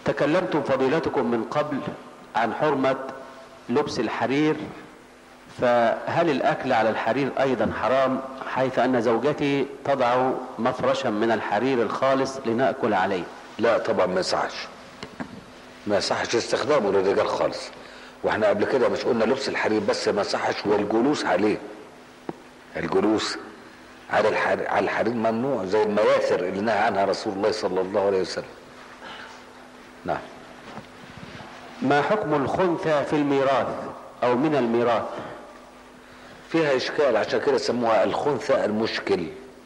تكلمتم فضيلتكم من قبل عن حرمة لبس الحرير فهل الأكل على الحرير أيضا حرام حيث أن زوجتي تضع مفرشا من الحرير الخالص لنأكل عليه لا طبعا ما يصحش ما يصحش استخدامه للرجال خالص واحنا قبل كده مش قلنا لبس الحرير بس ما يصحش والجلوس عليه الجلوس على الحرير على الحرير ممنوع زي المياثر اللي نهى عنها رسول الله صلى الله عليه وسلم نعم ما حكم الخنثى في الميراث أو من الميراث فيها اشكال عشان كده سموها الخنثى المشكل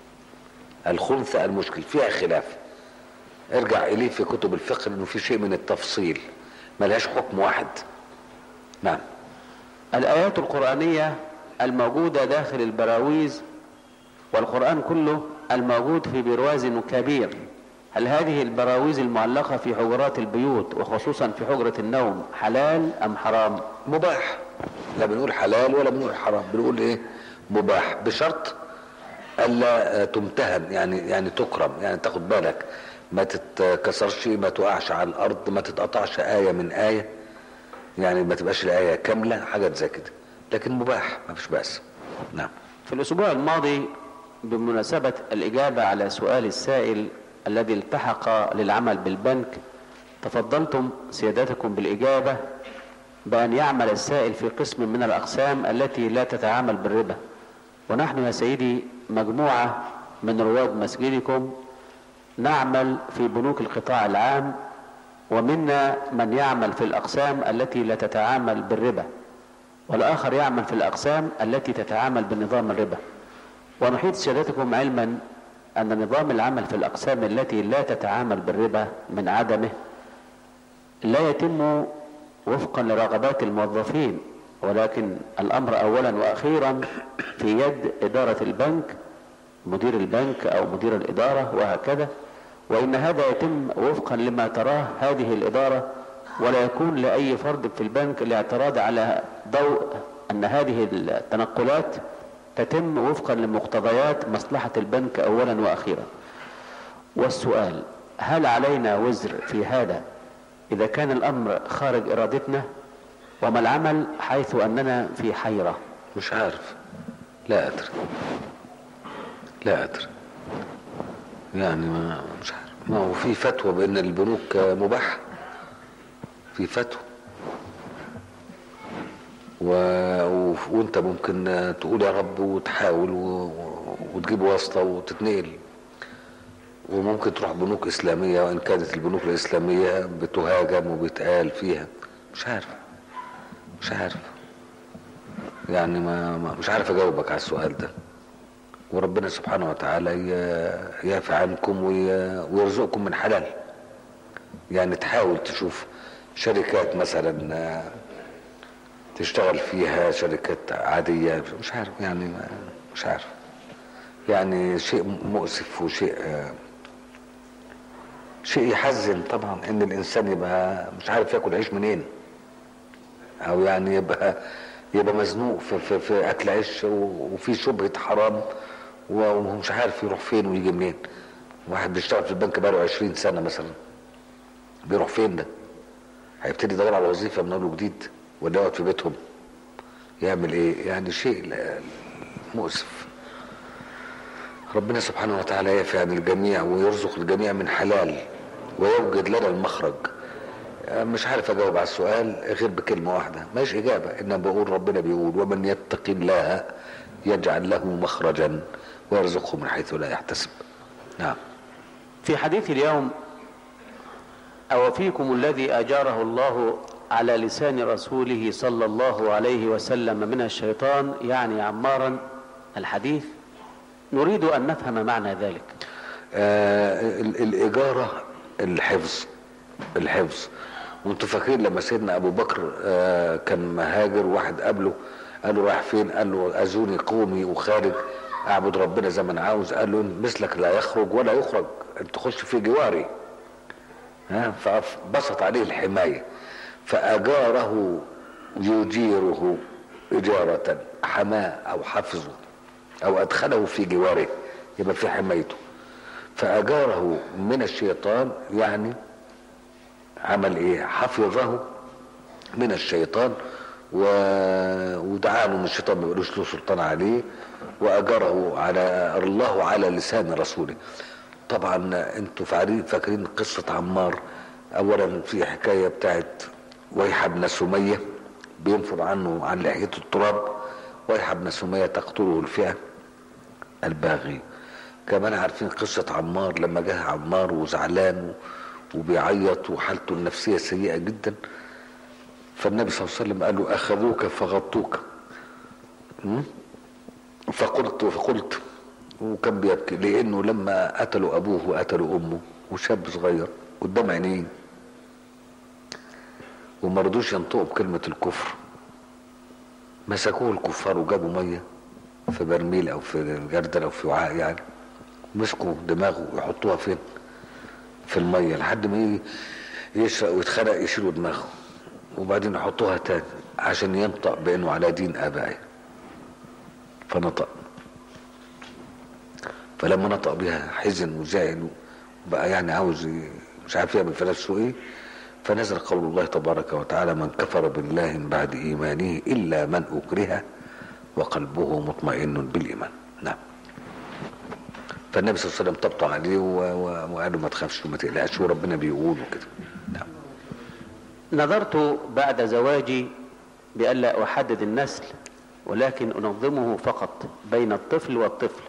الخنثى المشكل فيها خلاف ارجع اليه في كتب الفقه انه في شيء من التفصيل ملهاش حكم واحد نعم الآيات القرآنية الموجودة داخل البراويز والقرآن كله الموجود في برواز كبير هل هذه البراويز المعلقة في حجرات البيوت وخصوصا في حجرة النوم حلال أم حرام مباح لا بنقول حلال ولا بنقول حرام بنقول ايه مباح بشرط الا تمتهن يعني يعني تكرم يعني تاخد بالك ما تتكسرش ما تقعش على الارض ما تتقطعش ايه من ايه يعني ما تبقاش الايه كامله حاجات زي كده لكن مباح ما فيش باس نعم في الأسبوع الماضي بمناسبة الإجابة على سؤال السائل الذي التحق للعمل بالبنك تفضلتم سيادتكم بالإجابة بأن يعمل السائل في قسم من الأقسام التي لا تتعامل بالربا ونحن يا سيدي مجموعة من رواد مسجدكم نعمل في بنوك القطاع العام ومنا من يعمل في الأقسام التي لا تتعامل بالربا والآخر يعمل في الأقسام التي تتعامل بنظام الربا ونحيط سيادتكم علما أن نظام العمل في الأقسام التي لا تتعامل بالربا من عدمه لا يتم وفقا لرغبات الموظفين ولكن الأمر أولا وأخيرا في يد إدارة البنك مدير البنك أو مدير الإدارة وهكذا وإن هذا يتم وفقا لما تراه هذه الإدارة ولا يكون لأي فرد في البنك الاعتراض على ضوء أن هذه التنقلات تتم وفقا لمقتضيات مصلحة البنك أولا وأخيرا والسؤال هل علينا وزر في هذا إذا كان الأمر خارج إرادتنا وما العمل حيث أننا في حيرة مش عارف لا أدري لا أدري يعني ما مش عارف ما هو في فتوى بأن البنوك مباح في فتوى و... و... وانت ممكن تقول يا رب وتحاول و... وتجيب واسطة وتتنقل وممكن تروح بنوك إسلامية وإن كانت البنوك الإسلامية بتهاجم وبيتقال فيها مش عارف مش عارف يعني ما, ما مش عارف أجاوبك على السؤال ده وربنا سبحانه وتعالى ي- يعفي عنكم وي- ويرزقكم من حلال يعني تحاول تشوف شركات مثلا آه، تشتغل فيها شركات عادية مش عارف يعني ما مش عارف يعني شيء مؤسف وشيء آه، شيء يحزن طبعا ان الانسان يبقى مش عارف ياكل عيش منين او يعني يبقى يبقى مزنوق في, في, في اكل عيش و- وفي شبهة حرام وهو مش عارف يروح فين ويجي منين واحد بيشتغل في البنك بقاله 20 سنة مثلا بيروح فين ده هيبتدي يدور على وظيفة من اول وجديد ولا يقعد في بيتهم يعمل ايه يعني شيء لا- مؤسف ربنا سبحانه وتعالى يعفي عن الجميع ويرزق الجميع من حلال ويوجد لنا المخرج مش عارف اجاوب على السؤال غير بكلمه واحده مش اجابه ان بقول ربنا بيقول ومن يتق الله يجعل له مخرجا ويرزقه من حيث لا يحتسب نعم في حديث اليوم أو فيكم الذي أجاره الله على لسان رسوله صلى الله عليه وسلم من الشيطان يعني عمارا الحديث نريد أن نفهم معنى ذلك آه ال- الإجارة الحفظ الحفظ وانتوا فاكرين لما سيدنا أبو بكر آه كان مهاجر واحد قابله قال له رايح فين قال له أزوني قومي وخارج أعبد ربنا زي ما أنا عاوز قال له مثلك لا يخرج ولا يخرج أنت تخش في جواري ها فبسط عليه الحماية فأجاره يجيره إجارة حماه أو حفظه أو أدخله في جواره يبقى في حمايته فأجاره من الشيطان يعني عمل ايه حفظه من الشيطان و... ودعاه من الشيطان ما يقولوش له سلطان عليه واجره على الله على لسان رسوله طبعا انتوا فاكرين فاكرين قصه عمار اولا في حكايه بتاعت ويح ابن سميه بينفض عنه عن لحيته التراب ويح ابن سميه تقتله الفئه الباغي كمان عارفين قصه عمار لما جه عمار وزعلان وبيعيط وحالته النفسيه سيئه جدا فالنبي صلى الله عليه وسلم قال له اخذوك فغطوك م? فقلت فقلت وكان بيبكي لانه لما قتلوا ابوه وقتلوا امه وشاب صغير قدام عينيه وما رضوش ينطقوا بكلمة الكفر مسكوه الكفار وجابوا مية في برميل او في جردل او في وعاء يعني مسكوا دماغه ويحطوها فين في المية لحد ما يجي يشرق ويتخرق يشيلوا دماغه وبعدين يحطوها تاني عشان ينطق بانه على دين ابائه فنطق فلما نطق بها حزن وزعل وبقى يعني عاوز ي- مش عارف يعمل في نفسه ايه فنزل قول الله تبارك وتعالى من كفر بالله من بعد ايمانه الا من اكره وقلبه مطمئن بالايمان نعم فالنبي صلى الله عليه وسلم طبطب عليه و- و- وقال له ما تخافش وما تقلقش وربنا بيقول وكده نعم نظرت بعد زواجي بألا أحدد النسل ولكن أنظمه فقط بين الطفل والطفل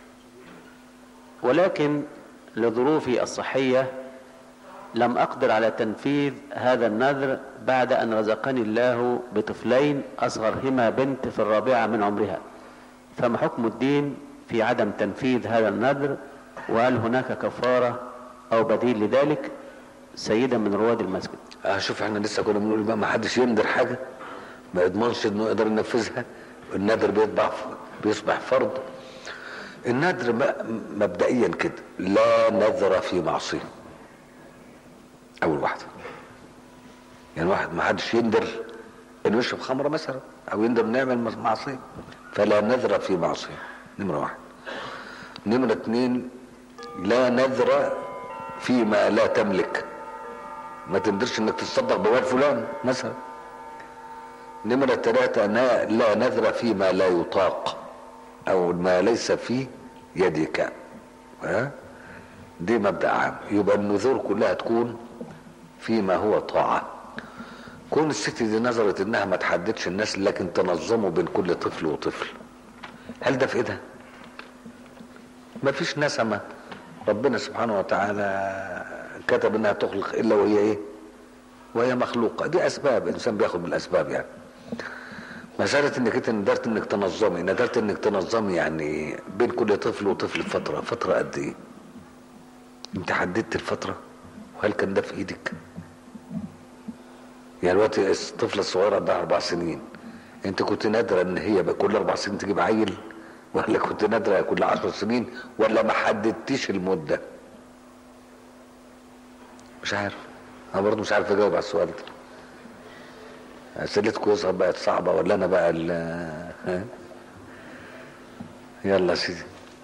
ولكن لظروفي الصحية لم أقدر على تنفيذ هذا النذر بعد أن رزقني الله بطفلين أصغرهما بنت في الرابعة من عمرها فما حكم الدين في عدم تنفيذ هذا النذر وهل هناك كفارة أو بديل لذلك سيدا من رواد المسجد اه شوف احنا لسه كنا بنقول بقى ما حدش يندر حاجه ما يضمنش انه يقدر ينفذها النذر بيطبع بيصبح فرض النذر بقى مبدئيا كده لا نذر في معصيه اول واحده يعني واحد ما حدش يندر انه يشرب خمره مثلا او يندر انه يعمل معصيه فلا نذر في معصيه نمره واحد نمره اتنين لا نذر فيما لا تملك ما تقدرش انك تتصدق بمال فلان مثلا نمرة ثلاثة لا, لا نذر فيما لا يطاق او ما ليس في يدك ها دي مبدأ عام يبقى النذور كلها تكون فيما هو طاعة كون الست دي نظرت انها ما تحددش الناس لكن تنظمه بين كل طفل وطفل هل ده في ايدها ما فيش نسمة ربنا سبحانه وتعالى كتب انها تخلق الا وهي ايه وهي مخلوقة دي اسباب انسان بياخد بالاسباب يعني مسألة انك انت ندرت انك تنظمي ندرت انك تنظمي يعني بين كل طفل وطفل فترة فترة قد ايه انت حددت الفترة وهل كان ده في ايدك يعني دلوقتي الطفلة الصغيرة عندها اربع سنين انت كنت نادرة ان هي بقى كل اربع سنين تجيب عيل ولا كنت نادرة كل عشر سنين ولا ما حددتيش المدة مش عارف انا برضه مش عارف اجاوب على السؤال ده اسئلتكم يظهر بقت صعبة ولا انا بقى ال ها؟ يلا يا سيدي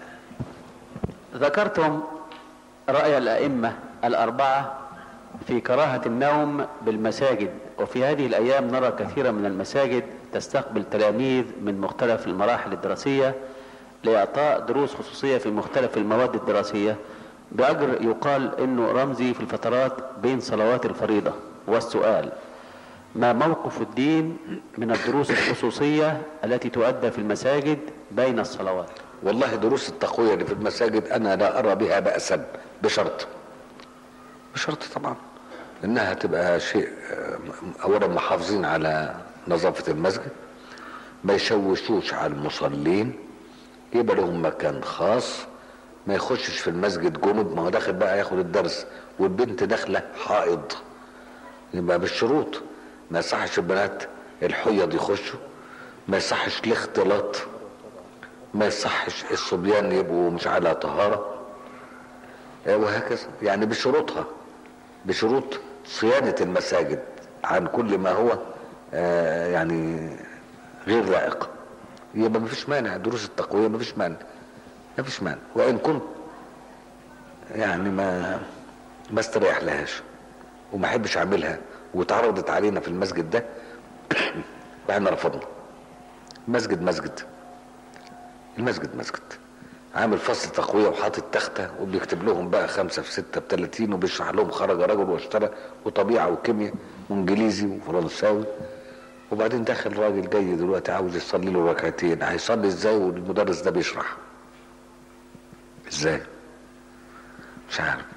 ذكرتم رأي الأئمة الأربعة في كراهة النوم بالمساجد وفي هذه الأيام نرى كثيرا من المساجد تستقبل تلاميذ من مختلف المراحل الدراسية لإعطاء دروس خصوصية في مختلف المواد الدراسية بأجر يقال أنه رمزي في الفترات بين صلوات الفريضة والسؤال ما موقف الدين من الدروس الخصوصية التي تؤدى في المساجد بين الصلوات والله دروس التقوية اللي في المساجد أنا لا أرى بها بأسا بشرط بشرط طبعا إنها تبقى شيء آه، أولا محافظين على نظافة المسجد ما يشوشوش على المصلين يبقى لهم مكان خاص ما يخشش في المسجد جنب ما هو داخل بقى ياخد الدرس والبنت داخلة حائض يبقى بالشروط ما يصحش البنات الحيض يخشوا ما يصحش الاختلاط ما يصحش الصبيان يبقوا مش على طهارة آه، وهكذا يعني بشروطها بشروط صيانة المساجد عن كل ما هو آه، يعني غير لائق يبقى مفيش مانع دروس التقوية مفيش مانع مفيش مانع وإن كنت يعني ما ما استريح لهاش وما احبش اعملها واتعرضت علينا في المسجد ده احنا رفضنا مسجد مسجد المسجد مسجد عامل فصل تقوية وحاطط تختة وبيكتب لهم بقى خمسة في ستة بتلاتين وبيشرح لهم خرج رجل واشترى وطبيعة وكيمياء وانجليزي وفرنساوي وبعدين داخل راجل جاي دلوقتي عاوز يصلي له ركعتين هيصلي ازاي والمدرس ده بيشرح ازاي مش عارف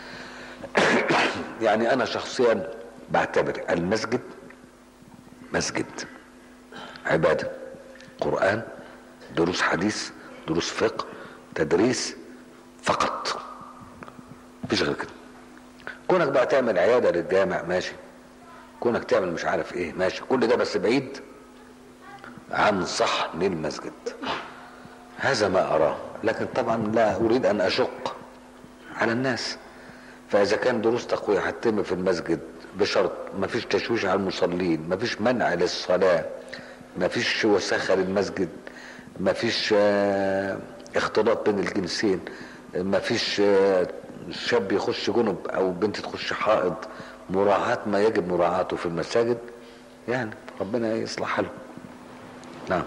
يعني انا شخصيا بعتبر المسجد مسجد عبادة قرآن دروس حديث دروس فقه تدريس فقط مفيش غير كده كونك بقى تعمل عيادة للجامع ماشي كونك تعمل مش عارف ايه ماشي كل ده بس بعيد عن صحن المسجد هذا ما اراه لكن طبعا لا اريد ان اشق على الناس فاذا كان دروس تقوية هتتم في المسجد بشرط ما فيش تشويش على المصلين ما فيش منع للصلاة ما فيش وساخة للمسجد ما فيش آه، اختلاط بين الجنسين ما فيش آه، شاب يخش جنب او بنت تخش حائض مراعاة ما يجب مراعاته في المساجد يعني ربنا يصلح حاله نعم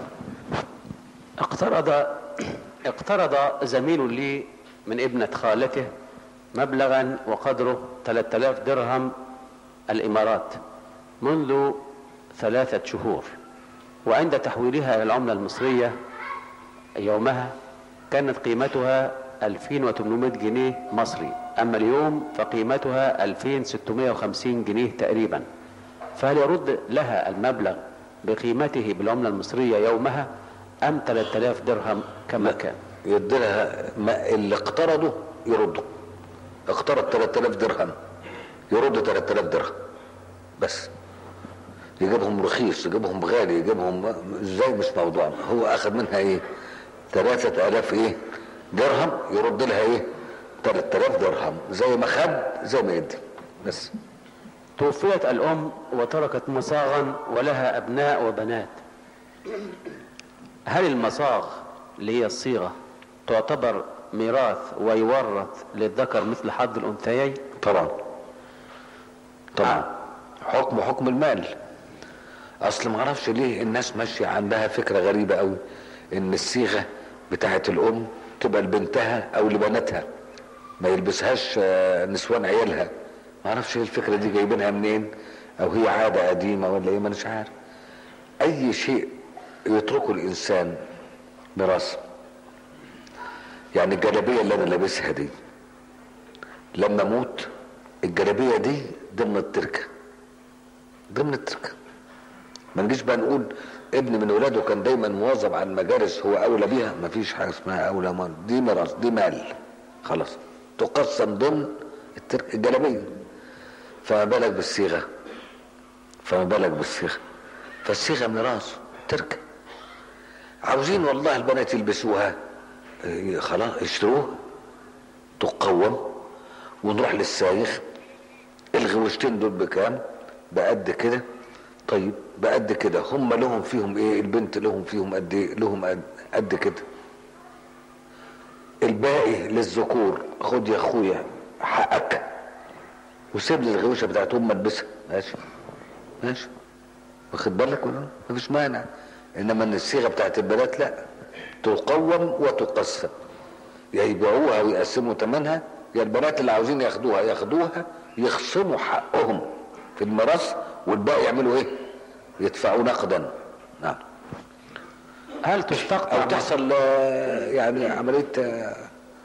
اقترض اقترض زميل لي من ابنة خالته مبلغا وقدره 3000 درهم الإمارات منذ ثلاثة شهور وعند تحويلها إلى العملة المصرية يومها كانت قيمتها 2800 جنيه مصري أما اليوم فقيمتها 2650 جنيه تقريبا فهل يرد لها المبلغ بقيمته بالعملة المصرية يومها أم 3000 درهم كما كان يديلها ما اللي اقترضه يرده اقترض 3000 درهم يرد 3000 درهم بس يجيبهم رخيص يجيبهم غالي يجيبهم ازاي مش موضوع هو اخذ منها ايه 3000 ايه درهم يرد لها ايه 3000 درهم زي ما خد زي ما يدي بس توفيت الأم وتركت مصاغا ولها أبناء وبنات هل المصاغ اللي هي الصيغة تعتبر ميراث ويورث للذكر مثل حظ الأنثيين طبعا طبعا حكم حكم المال اصل ما اعرفش ليه الناس ماشيه عندها فكره غريبه قوي ان الصيغه بتاعه الام تبقى لبنتها او لبناتها ما يلبسهاش آه، نسوان عيالها ما اعرفش ايه الفكره دي جايبينها منين او هي عاده قديمه ولا ايه ما مش عارف اي شيء يتركه الانسان ميراث يعني الجلابيه اللي انا لابسها دي لما اموت الجلابيه دي ضمن التركه ضمن التركه ما نجيش بقى نقول ابن من ولاده كان دايما مواظب على المجالس هو اولى بيها ما فيش حاجه اسمها اولى مال دي ميراث دي مال خلاص تقسم ضمن الترك الجلابيه فما بالك بالصيغه فما بالك بالصيغه فالصيغه ميراث تركه عاوزين والله البنات يلبسوها إيه، خلاص اشتروها تقوم ونروح للسايخ الغوشتين دول بكام بقد كده طيب بقد كده هم لهم فيهم ايه البنت لهم فيهم قد ايه لهم قد, قد كده الباقي للذكور خد يا اخويا حقك وسيب لي الغوشه بتاعتهم البسها ماشي ماشي واخد بالك ولا مفيش مانع انما ان الصيغه بتاعت البنات لا تقوم وتقسم يا يبيعوها ويقسموا ثمنها يا البنات اللي عاوزين ياخدوها ياخدوها يخصموا حقهم في الميراث والباقي يعملوا ايه يدفعوا نقدا نعم هل تستقطع او تحصل آه، يعني عمليه آه،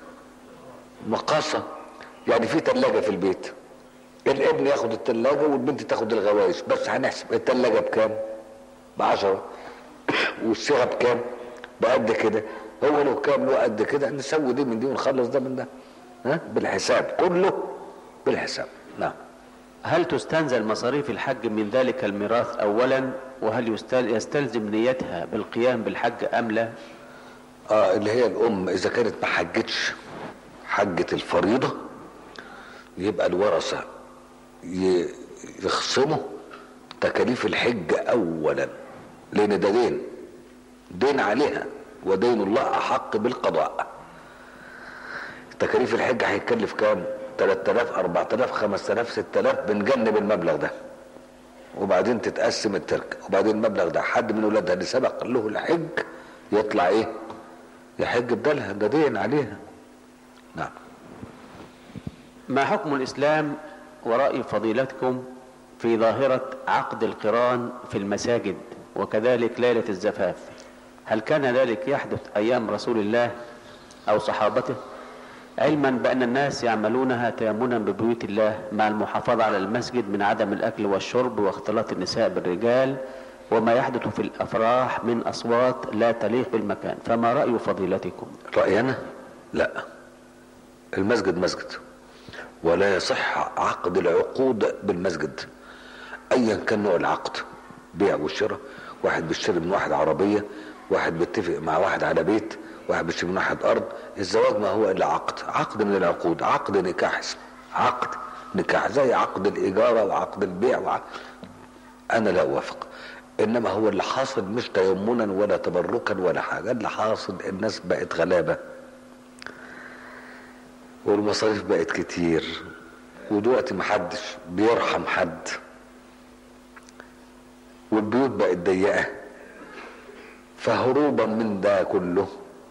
مقاصه يعني في ثلاجه في البيت الابن ياخد الثلاجه والبنت تاخد الغوايش بس هنحسب الثلاجه بكام بعشرة والصيغه بكام بقد كده هو له كام له قد كده نسوي دي من دي ونخلص ده من ده ها بالحساب كله بالحساب نعم هل تستنزل مصاريف الحج من ذلك الميراث أولا وهل يستل- يستلزم نيتها بالقيام بالحج أم لا اه اللي هي الام اذا كانت ما حجتش حجة الفريضة يبقى الورثة ي- يخصموا تكاليف الحج اولا لان ده دين دين عليها ودين الله احق بالقضاء تكاليف الحج هيكلف كام 3000 4000 5000 6000 بنجنب المبلغ ده وبعدين تتقسم التركه وبعدين المبلغ ده حد من ولادها اللي سبق له الحج يطلع ايه يحج بدلها ده دين عليها نعم ما حكم الإسلام ورأي فضيلتكم في ظاهرة عقد القران في المساجد وكذلك ليلة الزفاف هل كان ذلك يحدث أيام رسول الله أو صحابته علما بأن الناس يعملونها تيمنا ببيوت الله مع المحافظة على المسجد من عدم الأكل والشرب واختلاط النساء بالرجال وما يحدث في الأفراح من أصوات لا تليق بالمكان فما رأي فضيلتكم رأينا لا المسجد مسجد ولا يصح عقد العقود بالمسجد ايا كان نوع العقد بيع وشراء واحد بيشتري من واحد عربية واحد بيتفق مع واحد على بيت واحد بيشتري من واحد ارض الزواج ما هو الا عقد عقد من العقود عقد نكاح اسمه عقد نكاح زي عقد الاجارة وعقد البيع وعقد انا لا اوافق انما هو اللي حاصل مش تيمنا ولا تبركا ولا حاجة اللي حاصل الناس بقت غلابة والمصاريف بقت كتير ودلوقتي محدش بيرحم حد والبيوت بقت ضيقه فهروبا من ده كله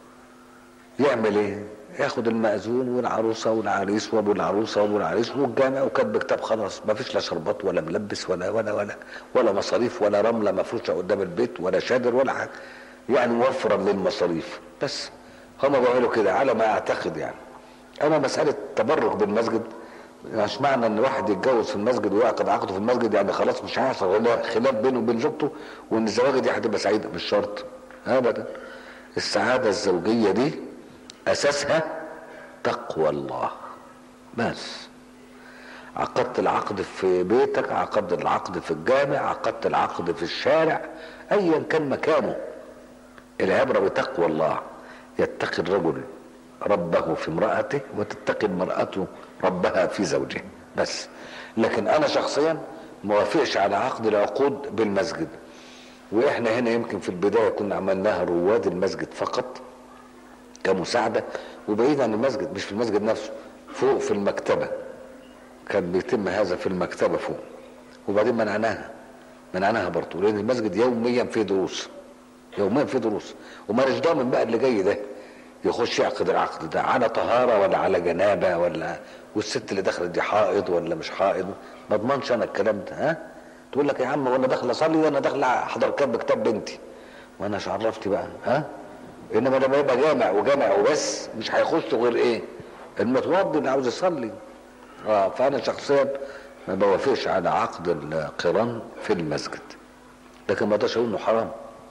يعمل ايه ياخد المأذون والعروسة والعريس وابو العروسة وابو العريس والجامع وكتب كتاب خلاص ما فيش لا شربات ولا ملبس ولا ولا ولا ولا مصاريف ولا رملة مفروشة قدام البيت ولا شادر ولا حاجة يعني موفرا للمصاريف بس هما بيعملوا كده على ما اعتقد يعني اما مسألة تبرك بالمسجد مش معنى ان واحد يتجوز في المسجد ويعقد عقده في المسجد يعني خلاص مش هيحصل ولا خلاف بينه وبين زوجته وان الزواج دي هتبقى سعيده مش شرط ابدا السعاده الزوجيه دي اساسها تقوى الله بس عقدت العقد في بيتك عقدت العقد في الجامع عقدت العقد في الشارع ايا كان مكانه العبره بتقوى الله يتقي الرجل ربه في امرأته وتتقي المرأة ربها في زوجها بس لكن انا شخصيا موافقش على عقد العقود بالمسجد واحنا هنا يمكن في البداية كنا عملناها رواد المسجد فقط كمساعدة وبعيد عن المسجد مش في المسجد نفسه فوق في المكتبة كان بيتم هذا في المكتبة فوق وبعدين منعناها منعناها برضه لان المسجد يوميا فيه دروس يوميا فيه دروس ومالش ضامن بقى اللي جاي ده يخش يعقد العقد ده على طهارة ولا على جنابة ولا والست اللي دخلت دي حائض ولا مش حائض ما اضمنش انا الكلام ده ها تقول لك يا عم وانا داخل اصلي وانا داخل احضر كتاب كتاب بنتي وانا مش عرفتي بقى ها انما لما يبقى جامع وجامع وبس مش هيخش غير ايه المتوضي اللي عاوز يصلي اه فانا شخصيا ما بوافقش على عقد القران في المسجد لكن ما اقدرش اقول انه حرام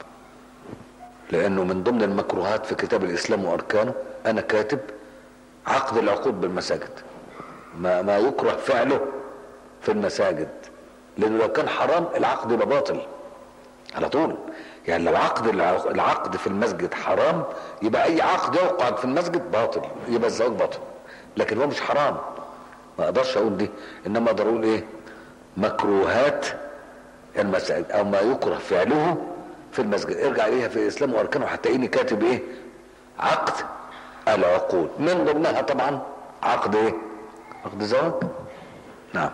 لانه من ضمن المكروهات في كتاب الاسلام واركانه انا كاتب عقد العقود بالمساجد ما, ما يكره فعله في المساجد لانه لو كان حرام العقد يبقى باطل على طول يعني لو عقد العقد في المسجد حرام يبقى اي عقد يعقد في المسجد باطل يبقى الزواج باطل لكن هو مش حرام ما اقدرش اقول دي انما اقدر اقول ايه مكروهات المساجد او ما يكره فعله في المسجد ارجع اليها في الاسلام واركانه هتلاقيني كاتب ايه عقد العقود من ضمنها طبعا عقد ايه عقد زواج نعم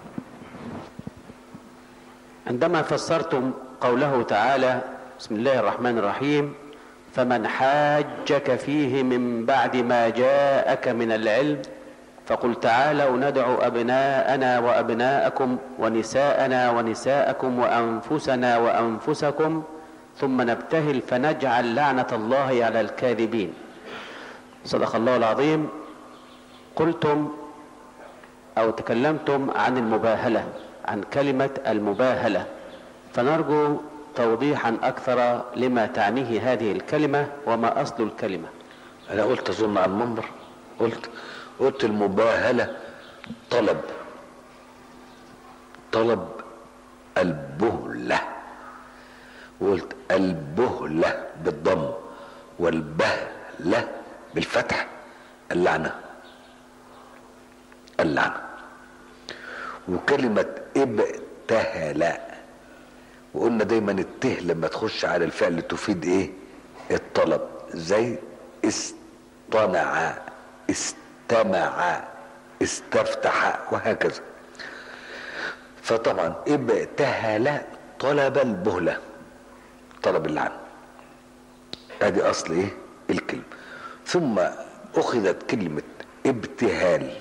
عندما فسرتم قوله تعالى بسم الله الرحمن الرحيم فمن حاجك فيه من بعد ما جاءك من العلم فقل تعالوا ندعو أبناءنا وأبناءكم ونساءنا ونساءكم وأنفسنا وأنفسكم ثم نبتهل فنجعل لعنة الله على الكاذبين صدق الله العظيم قلتم أو تكلمتم عن المباهلة عن كلمة المباهلة فنرجو توضيحا أكثر لما تعنيه هذه الكلمة وما أصل الكلمة انا قلت اظن على المنبر قلت قلت المباهلة طلب طلب البهلة وقلت البهلة بالضم والبهلة بالفتح اللعنة اللعنة وكلمة ابتهل وقلنا دايما الته لما تخش على الفعل تفيد ايه الطلب زي اصطنع استمع استفتح وهكذا فطبعا ابتهل طلب البهلة طلب اللعن ادي اصل ايه الكلمة ثم اخذت كلمة ابتهال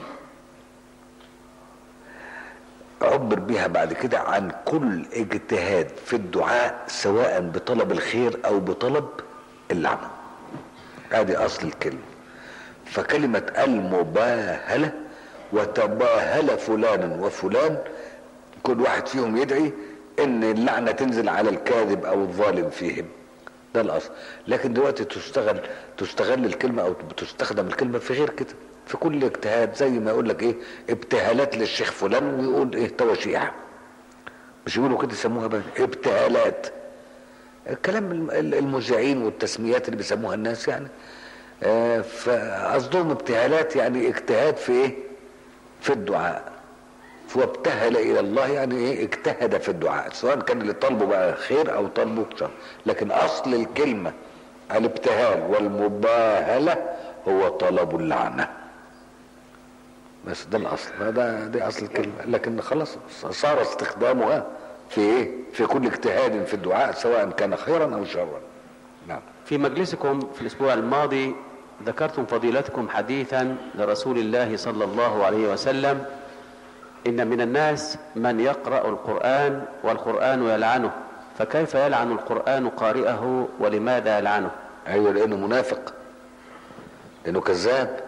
عبر بها بعد كده عن كل اجتهاد في الدعاء سواء بطلب الخير او بطلب اللعنة ادي اصل الكلمة فكلمة المباهلة وتباهل فلان وفلان كل واحد فيهم يدعي ان اللعنة تنزل على الكاذب او الظالم فيهم ده الاصل لكن دلوقتي تشتغل تستغل الكلمة او تستخدم الكلمة في غير كده في كل اجتهاد زي ما يقول لك ايه ابتهالات للشيخ فلان ويقول ايه توشيع مش يقولوا كده يسموها بقى ابتهالات الكلام المذيعين والتسميات اللي بيسموها الناس يعني آه فقصدهم ابتهالات يعني اجتهاد في ايه في الدعاء وابتهل الى الله يعني ايه اجتهد في الدعاء سواء كان اللي طلبه بقى خير او طلبه شر لكن اصل الكلمة الابتهال والمباهلة هو طلب اللعنة بس ده الاصل ده ده اصل الكلمة لكن خلاص صار استخدامها في ايه في كل اجتهاد في الدعاء سواء كان خيرا او شرا نعم في مجلسكم في الأسبوع الماضي ذكرتم فضيلتكم حديثا لرسول الله صلى الله عليه وسلم إن من الناس من يقرأ القرآن والقرآن يلعنه فكيف يلعن القرآن قارئه ولماذا يلعنه ايوه لانه منافق لانه كذاب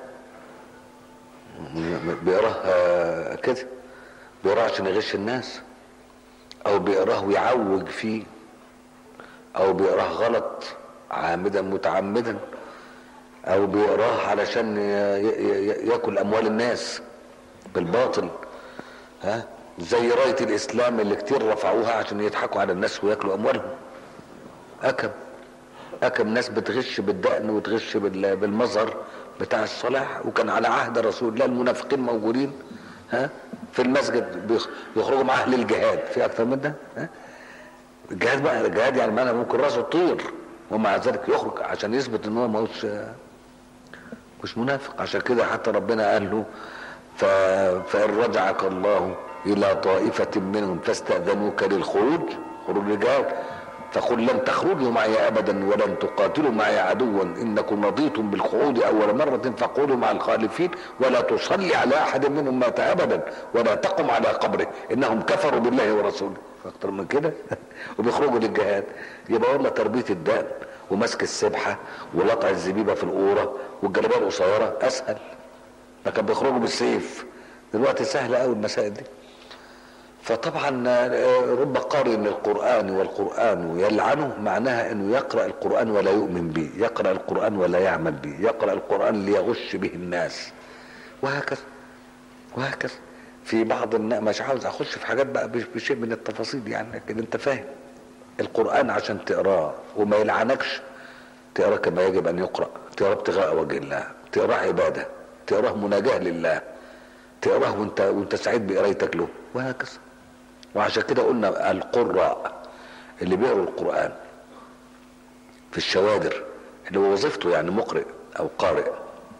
بيقراه كده بيقراه عشان يغش الناس او بيقراه ويعوج فيه او بيقراه غلط عامدا متعمدا او بيقراه علشان ياكل اموال الناس بالباطل ها زي راية الاسلام اللي كتير رفعوها عشان يضحكوا على الناس وياكلوا اموالهم اكم اكم ناس بتغش بالدقن وتغش بالمظهر بتاع الصلاح وكان على عهد رسول الله المنافقين موجودين ها في المسجد يخرجوا معاه للجهاد في اكتر من ده ها الجهاد بقى الجهاد يعني معنى ممكن راسه طير ومع ذلك يخرج عشان يثبت ان هو ماهوش مش منافق عشان كده حتى ربنا قال له فإن رجعك الله إلى طائفة منهم فاستأذنوك للخروج خروج رجال فقل لن تخرجوا معي أبدا ولن تقاتلوا معي عدوا إنكم رضيتم بالقعود أول مرة فقولوا مع الخالفين ولا تصلي على أحد منهم مات أبدا ولا تقم على قبره إنهم كفروا بالله ورسوله أكتر من كده وبيخرجوا للجهاد يبقى والله تربية الدقن ومسك السبحة ولقع الزبيبة في القورة والجلابية القصيرة أسهل ما كان بيخرجوا بالسيف دلوقتي سهلة قوي المسائل دي فطبعا رب قارئ للقرآن والقرآن يلعنه معناها انه يقرأ القرآن ولا يؤمن به يقرأ القرآن ولا يعمل به يقرأ القرآن ليغش به الناس وهكذا وهكذا في بعض الناس مش عاوز اخش في حاجات بقى بشيء من التفاصيل يعني لكن انت فاهم القرآن عشان تقراه وما يلعنكش تقراه كما يجب ان يقرأ تقراه ابتغاء وجه الله تقراه عباده تقراه مناجاة لله تقراه وانت وانت سعيد بقرايتك له وهكذا وعشان كده قلنا القراء اللي بيقروا القرآن في الشوادر اللي هو وظيفته يعني مقرئ او قارئ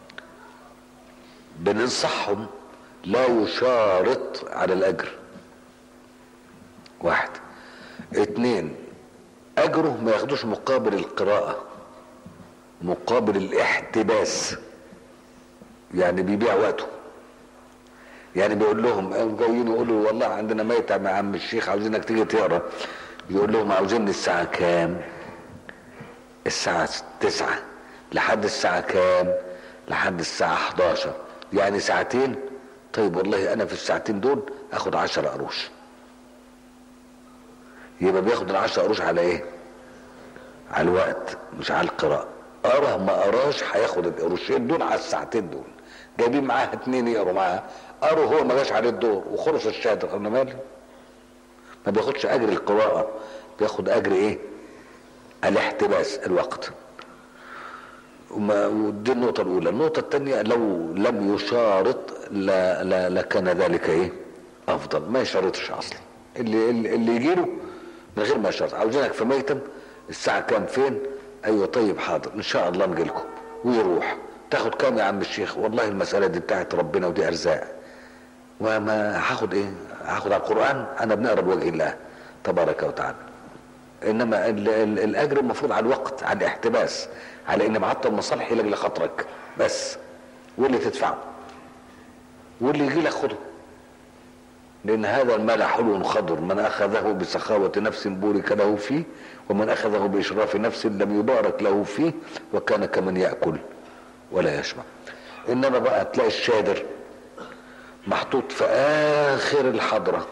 بننصحهم لا يشارط على الاجر واحد اتنين اجره ما ياخدوش مقابل القراءة مقابل الاحتباس يعني بيبيع وقته يعني بيقول لهم جايين يقولوا والله عندنا ميتة مع عم الشيخ عاوزينك تيجي تقرا يقول لهم عاوزين الساعة كام الساعة تسعة لحد الساعة كام لحد الساعة 11 يعني ساعتين طيب والله انا في الساعتين دول اخد 10 قروش يبقى بياخد العشرة قروش على ايه على الوقت مش على القراءة قرا ما قراش هياخد القروشين دول على الساعتين دول جايبين معاه اتنين يقروا معاه قروا هو ما جاش عليه الدور وخلص الشهاده انا مالي ما بياخدش اجر القراءه بياخد اجر ايه الاحتباس الوقت وما ودي النقطة الأولى، النقطة الثانية لو لم يشارط لا لا لكان ذلك إيه؟ أفضل، ما يشارطش أصلا. اللي اللي, اللي يجي له من غير ما يشارط، عاوزينك في ميتم الساعة كام فين؟ أيوه طيب حاضر، إن شاء الله نجي لكم. ويروح، تاخد كام يا عم الشيخ؟ والله المسألة دي بتاعت ربنا ودي أرزاق. وما هاخد ايه هاخد على القرآن انا بنقرا بوجه الله تبارك وتعالى انما ال ال الاجر المفروض على الوقت على الاحتباس على ان معطل مصالح لاجل خاطرك بس واللي تدفعه واللي يجي لك خده لأن هذا المال حلو خضر من أخذه بسخاوة نفس بورك له فيه ومن أخذه بإشراف نفس لم يبارك له فيه وكان كمن يأكل ولا يشبع إنما بقى تلاقي الشادر محطوط في آخر الحضرة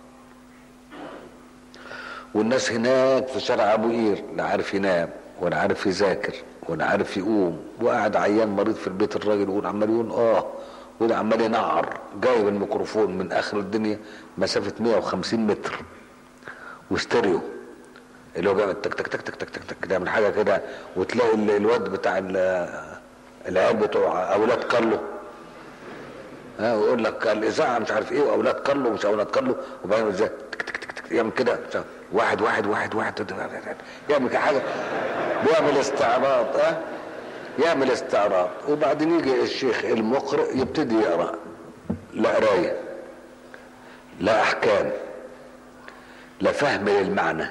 والناس هناك في شارع أبو قير لا عارف ينام ولا عارف يذاكر ولا عارف يقوم وقاعد عيان مريض في البيت الراجل يقول عمال يقول اه وده عمال ينعر جايب الميكروفون من اخر الدنيا مسافه 150 متر وستيريو اللي هو بيعمل تك تك تك تك تك تك تك ده من حاجه كده وتلاقي ال- الواد بتاع ال- العيال بتوع اولاد كارلو ها ويقول لك الاذاعه مش عارف ايه واولاد كارلو مش اولاد كارلو وبعدين ازاي تك تك تك تك يعمل كده مش عارف. واحد واحد واحد واحد يعمل كده حاجه بيعمل استعراض ها يعمل استعراض وبعدين يجي الشيخ المقرئ يبتدي يقرا لا قرايه لا احكام لا فهم للمعنى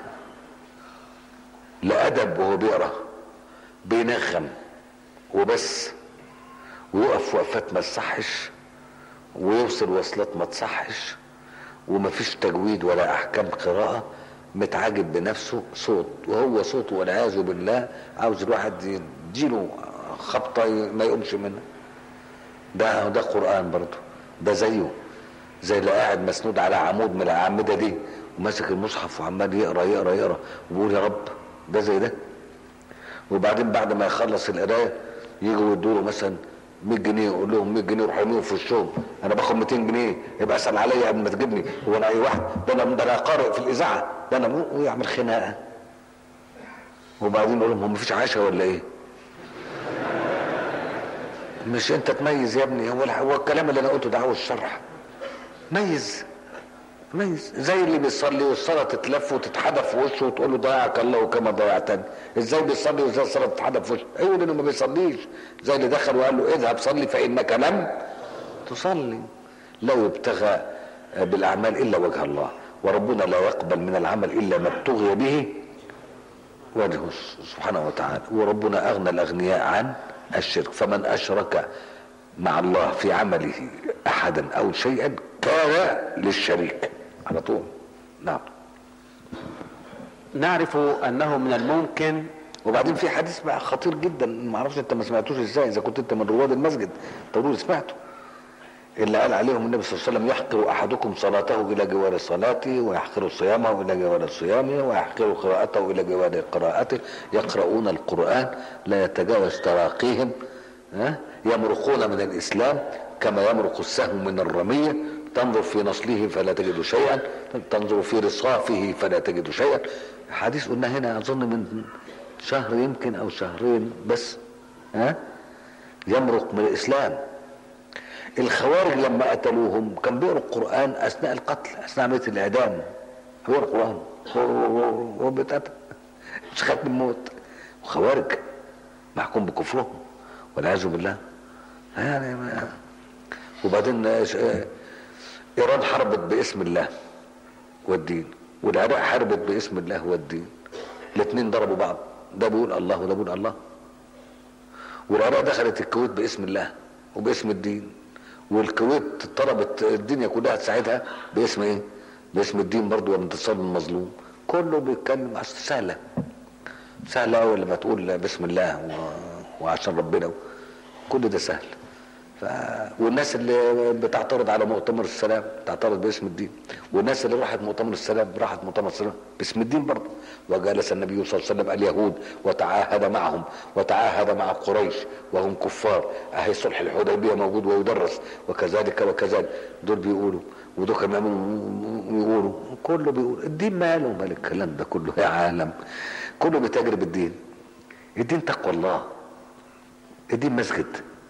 لا ادب وهو بيقرا بينغم وبس ويقف وقفات ما تصحش ويوصل وصلات ما تصحش ومفيش تجويد ولا احكام قراءه متعجب بنفسه صوت وهو صوته والعياذ بالله عاوز الواحد يديله خبطه ما يقومش منها ده ده قران برضه ده زيه زي اللي قاعد مسنود على عمود من الاعمده دي وماسك المصحف وعمال يقرا يقرا يقرا وبيقول يا رب ده زي ده وبعدين بعد ما يخلص القرايه يجوا يدوا له مثلا 100 جنيه يقول لهم 100 جنيه يروح يرميهم في وشهم انا باخد 200 جنيه يبقى اسال عليا قبل ما تجيبني هو انا اي واحد ده انا ده انا قارئ في الاذاعه ده انا مو- ويعمل خناقه وبعدين يقول لهم هو مفيش عشاء ولا ايه؟ مش انت تميز يا ابني هو هو الكلام اللي انا قلته ده هو الشرح ميز ميز زي اللي بيصلي والصلاه تتلف وتتحدف في وشه وتقول له ضيعك الله كما ضيعتني ازاي بيصلي وازاي الصلاه تتحدف في وشه ايوه لانه ما بيصليش زي اللي دخل وقال له اذهب صلي فانك لم تصلي لا يبتغى بالاعمال الا وجه الله وربنا لا يقبل من العمل الا ما ابتغي به وجهه سبحانه وتعالى وربنا اغنى الاغنياء عن الشرك فمن اشرك مع الله في عمله احدا او شيئا كان للشريك على طول نعم نعرف أنه من الممكن وبعدين في حديث بقى خطير جدا ما اعرفش انت ما سمعتوش ازاي اذا كنت انت من رواد المسجد تقول سمعته اللي قال عليهم النبي صلى الله عليه وسلم يحقر احدكم صلاته الى جوار صلاته ويحقر صيامه الى جوار صيامه ويحقر قراءته الى جوار قراءته يقرؤون القران لا يتجاوز تراقيهم ها يمرقون من الاسلام كما يمرق السهم من الرميه تنظر في نصله فلا تجد شيئا تنظر في رصافه فلا تجد شيئا حديث قلنا هنا اظن من شهر يمكن او شهرين بس ها يمرق من الاسلام الخوارج لما قتلوهم كان بيقروا القران اثناء القتل اثناء عمليه الاعدام هو القران هو هو هو هو بيتقتل مش خاف من الموت خوارج محكوم بكفرهم والعياذ بالله يعني ما وبعدين آه، آه، ايران حاربت باسم الله والدين والعراق حاربت باسم الله والدين الاثنين ضربوا بعض ده بيقول الله وده بيقول الله والعراق دخلت الكويت باسم الله وباسم الدين والكويت طلبت الدنيا كلها تساعدها باسم ايه؟ باسم الدين برضه والانتصار للمظلوم كله بيتكلم أصل سهله سهله قوي لما تقول بسم الله و... وعشان ربنا كل ده سهل ف... والناس اللي بتعترض على مؤتمر السلام تعترض باسم الدين والناس اللي راحت مؤتمر السلام راحت مؤتمر السلام باسم الدين برضه وجلس النبي صلى الله عليه وسلم اليهود وتعاهد معهم وتعاهد مع قريش وهم كفار اهي صلح الحديبيه موجود ويدرس وكذلك وكذلك دول بيقولوا ودول كمان يقولوا كله بيقول الدين ماله مال الكلام ده كله يا عالم كله بيتاجر بالدين الدين تقوى الله الدين مسجد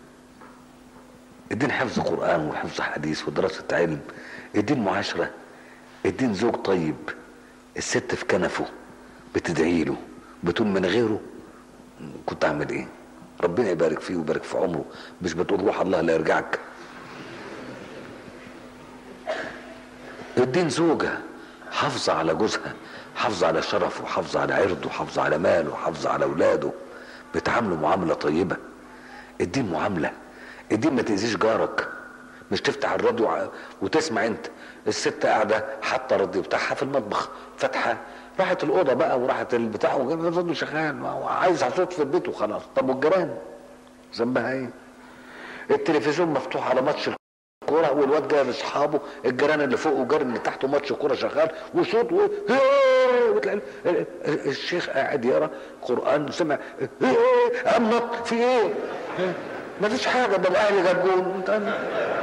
الدين حفظ قرآن وحفظ حديث ودراسة علم الدين معاشرة الدين زوج طيب الست في كنفه بتدعي له بتقول من غيره كنت اعمل ايه ربنا يبارك فيه ويبارك في عمره مش بتقول روح الله لا يرجعك الدين زوجة حافظة على جوزها حافظة على شرفه حافظة على عرضه حافظة على ماله حافظة على اولاده بتعامله معاملة طيبة الدين معاملة الدين ما تأذيش جارك مش تفتح الراديو ع- وتسمع انت الست قاعدة حاطة الراديو بتاعها في المطبخ فاتحة راحت الأوضة بقى وراحت البتاع وجاب الراديو شغال ما هو عايز صوت في البيت وخلاص طب والجيران ذنبها ايه؟ التلفزيون مفتوح على ماتش الكوره والواد جاي لاصحابه الجيران اللي فوق والجيران اللي تحته ماتش كوره شغال وصوت و... وتلاقي ال- ال- الشيخ قاعد يقرا قران وسمع امنط في ايه؟ ما فيش حاجه ده الاهلي جاب جون انت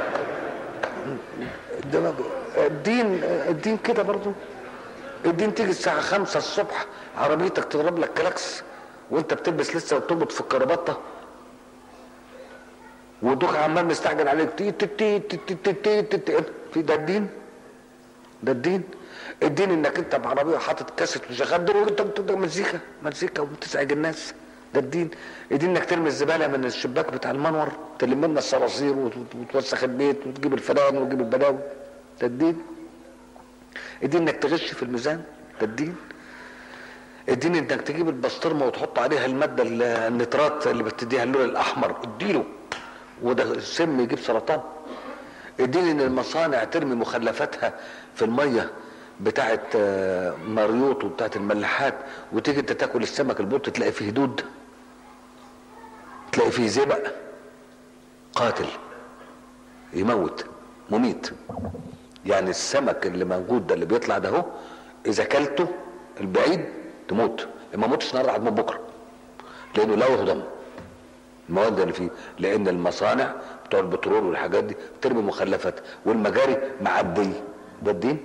ده الدين الدين كده برضه الدين تيجي الساعة خمسة الصبح عربيتك تضرب لك كلاكس وانت بتلبس لسه وتربط في الكربطة ودوك عمال مستعجل عليك تي تي تي تي تي تي تي تي تي في ده الدين ده الدين الدين انك انت بعربيه حاطط كاسيت وشغال دور وانت بتبدا مزيكا مزيكا وبتزعج الناس ده الدين الدين انك ترمي الزباله من الشباك بتاع المنور تلم لنا الصراصير وت- وتوسخ البيت وتجيب الفلان وتجيب البلاوي ده الدين الدين انك تغش في الميزان ده الدين الدين انك تجيب البسطرمه وتحط عليها الماده ال- النترات اللي بتديها اللون الاحمر اديله وده السم يجيب سرطان الدين ان المصانع ترمي مخلفاتها في الميه بتاعت آه، مريوط وبتاعت الملاحات وتيجي انت تاكل السمك البلط تلاقي فيه دود تلاقي فيه زبق قاتل يموت مميت يعني السمك اللي موجود ده اللي بيطلع ده اهو اذا كلته البعيد تموت ما موتش النهارده هتموت بكره لانه لا يهضم المواد اللي فيه لان المصانع بتوع البترول والحاجات دي ترمي مخلفات والمجاري معديه ده الدين